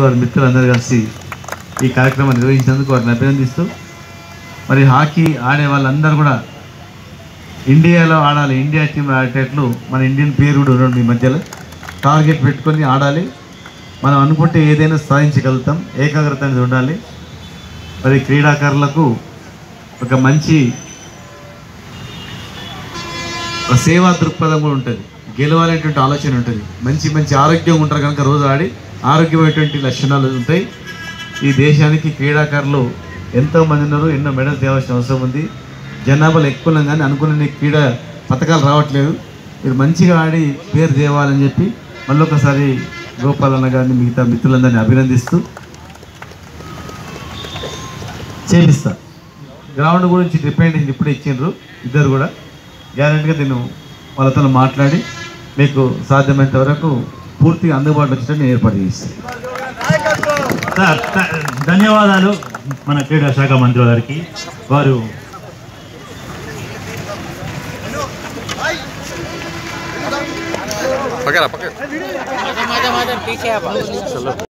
వారి మిత్రులందరూ కలిసి ఈ కార్యక్రమాన్ని నిర్వహించినందుకు వారిని అభినందిస్తూ మరి హాకీ ఆడే వాళ్ళందరూ కూడా ఇండియాలో ఆడాలి ఇండియా టీం ఆడేటట్లు మన ఇండియన్ పేరు కూడా ఉండండి ఈ మధ్యలో టార్గెట్ పెట్టుకొని ఆడాలి మనం అనుకుంటే ఏదైనా సాధించగలుగుతాం ఏకాగ్రత అనేది ఉండాలి మరి క్రీడాకారులకు ఒక మంచి ఒక సేవా దృక్పథం కూడా ఉంటుంది గెలవాలనేటువంటి ఆలోచన ఉంటుంది మంచి మంచి ఆరోగ్యం ఉంటారు కనుక రోజు ఆడి ఆరోగ్యమైనటువంటి లక్షణాలు ఉంటాయి ఈ దేశానికి క్రీడాకారులు ఎంతో మంది ఉన్నారు ఎన్నో మెడల్స్ తేవాల్సిన అవసరం ఉంది జనాభాలు ఎక్కువ ఉన్నాం కానీ అనుకున్న క్రీడా పథకాలు రావట్లేదు మీరు మంచిగా ఆడి పేరు తేవాలని చెప్పి మళ్ళీ ఒకసారి గోపాలన్న గారిని మిగతా మిత్రులందరినీ అభినందిస్తూ చేపిస్తా గ్రౌండ్ గురించి రిప్రజెంటేషన్ ఇప్పుడే ఇచ్చిండ్రు ఇద్దరు కూడా గ్యారెంటీగా నేను వాళ్ళతో మాట్లాడి మీకు సాధ్యమైనంత వరకు పూర్తిగా అందుబాటులో వచ్చేటట్టు నేను ఏర్పాటు చేస్తాను సార్ ధ- ధన్యవాదాలు మన క్రీడా శాఖ మంత్రి గారికి వారు పక్కన పక్కన